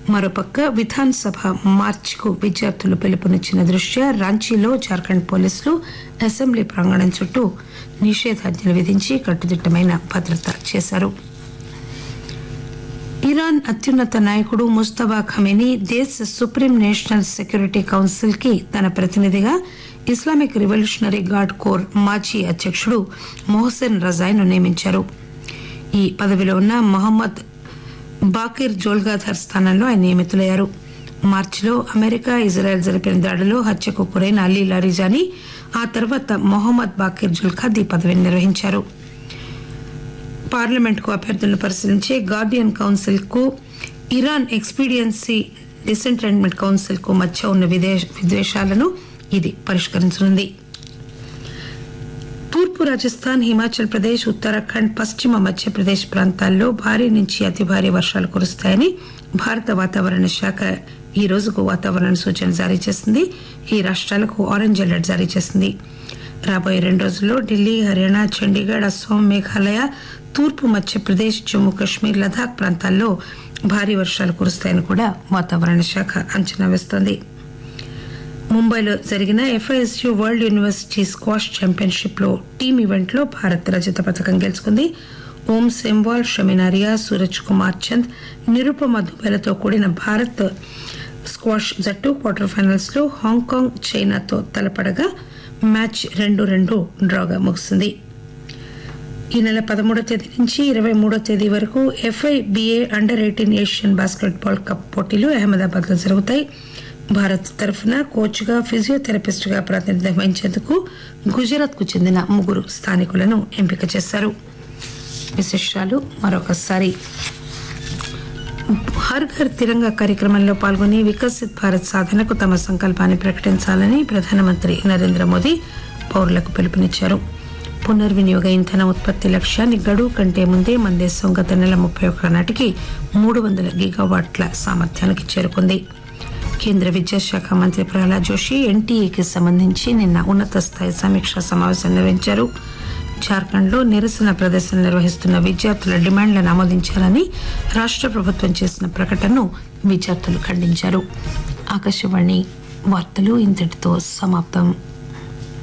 మరోపక్క విధాన్ సభ మార్చికు విద్యార్థులు పిలుపునిచ్చిన దృష్ట్యా రాంచీలో జార్ఖండ్ పోలీసులు అసెంబ్లీ ప్రాంగణం చుట్టూ నిషేధాజ్ఞలు విధించి కట్టుదిట్టమైన భద్రత చేశారు ఇరాన్ అత్యున్నత నాయకుడు ముస్తఫా ఖమేనీ దేశ సుప్రీం నేషనల్ సెక్యూరిటీ కౌన్సిల్ కి తన ప్రతినిధిగా ఇస్లామిక్ రివల్యూషనరీ గార్డ్ కోర్ మాజీ అధ్యక్షుడు మొహసెన్ రజాయ్ను నియమించారు ఈ పదవిలో ఉన్న మహమ్మద్ బాకిర్ జోల్గాధర్ స్థానంలో ఆయన నియమితులయ్యారు మార్చిలో అమెరికా ఇజ్రాయెల్ జరిపిన దాడిలో హత్యకు గురైన అలీ లారిజాని ఆ తర్వాత మొహమ్మద్ బాకిర్ జుల్ఖాద్ ఈ పదవిని నిర్వహించారు పార్లమెంట్కు అభ్యర్థులను పరిశీలించే గార్డియన్ కౌన్సిల్ కు ఇరాన్ ఎక్స్పీడియన్సీ డిసెంట్రెంట్మెంట్ కౌన్సిల్ కు మధ్య ఉన్న విదేశ విద్వేషాలను ఇది పరిష్కరించనుంది తూర్పు రాజస్థాన్ హిమాచల్ ప్రదేశ్ ఉత్తరాఖండ్ పశ్చిమ మధ్యప్రదేశ్ ప్రాంతాల్లో భారీ నుంచి అతి భారీ వర్షాలు కురుస్తాయని భారత వాతావరణ శాఖ ఈ రోజుకు వాతావరణ సూచన జారీ చేసింది ఈ రాష్ట్రాలకు ఆరెంజ్ అలర్ట్ జారీ చేసింది రాబోయే రెండు రోజుల్లో ఢిల్లీ హర్యానా చండీగఢ్ అస్సాం మేఘాలయ తూర్పు మధ్యప్రదేశ్ జమ్మూ కాశ్మీర్ లదాఖ్ ప్రాంతాల్లో భారీ వర్షాలు కురుస్తాయని కూడా వాతావరణ శాఖ అంచనా వేస్తోంది ముంబైలో జరిగిన FISU world university squash championship లో టీమ్ ఈవెంట్ లో భారత్ రజత పథకం గెలుచుకుంది ఓం సెంవాల్ షమినారియా సూరజ్ కుమార్ చంద్ నిరుపమ దుబేలతో కూడిన భారత్ స్క్వాష్ జట్టు క్వార్టర్ ఫైనల్స్ లో హాంకాంగ్ చైనాతో తలపడగా మ్యాచ్ రెండు రెండు డ్రాగా ముగిసింది ఈ నెల పదమూడో తేదీ నుంచి ఇరవై మూడో తేదీ వరకు FIBA under eighteen Asian basketball cup పోటీలు అహ్మదాబాద్ లో జరుగుతాయి భారత్ తరఫున కోచ్ గా ఫిజియోథెరపిస్ట్ గా ప్రాతినిధ్యం వహించేందుకు గుజరాత్ కు చెందిన ముగ్గురు స్థానికులను ఎంపిక చేశారు విశేషాలు మరొకసారి హర్ ఘర్ తిరంగా కార్యక్రమంలో పాల్గొని వికసిత్ భారత్ సాధనకు తమ సంకల్పాన్ని ప్రకటించాలని ప్రధానమంత్రి నరేంద్ర మోదీ పౌరులకు పిలుపునిచ్చారు పునర్వినియోగ ఇంధన ఉత్పత్తి లక్ష్యాన్ని గడువు కంటే ముందే మన దేశం గత నెల ముప్పై ఒక్క నాటికి మూడు వందల గిగావాట్ల సామర్థ్యానికి చేరుకుంది కేంద్ర విద్యాశాఖ మంత్రి ప్రహ్లాద్ జోషి ఎన్టీఏకి సంబంధించి నిన్న ఉన్నత స్థాయి సమీక్షా సమావేశం నిర్వహించారు జార్ఖండ్ లో నిరసన ప్రదర్శన నిర్వహిస్తున్న విద్యార్థుల డిమాండ్లను ఆమోదించాలని రాష్ట్ర ప్రభుత్వం చేసిన ప్రకటనను విద్యార్థులు ఖండించారు ఆకాశవాణి వార్తలు ఇంతటితో సమాప్తం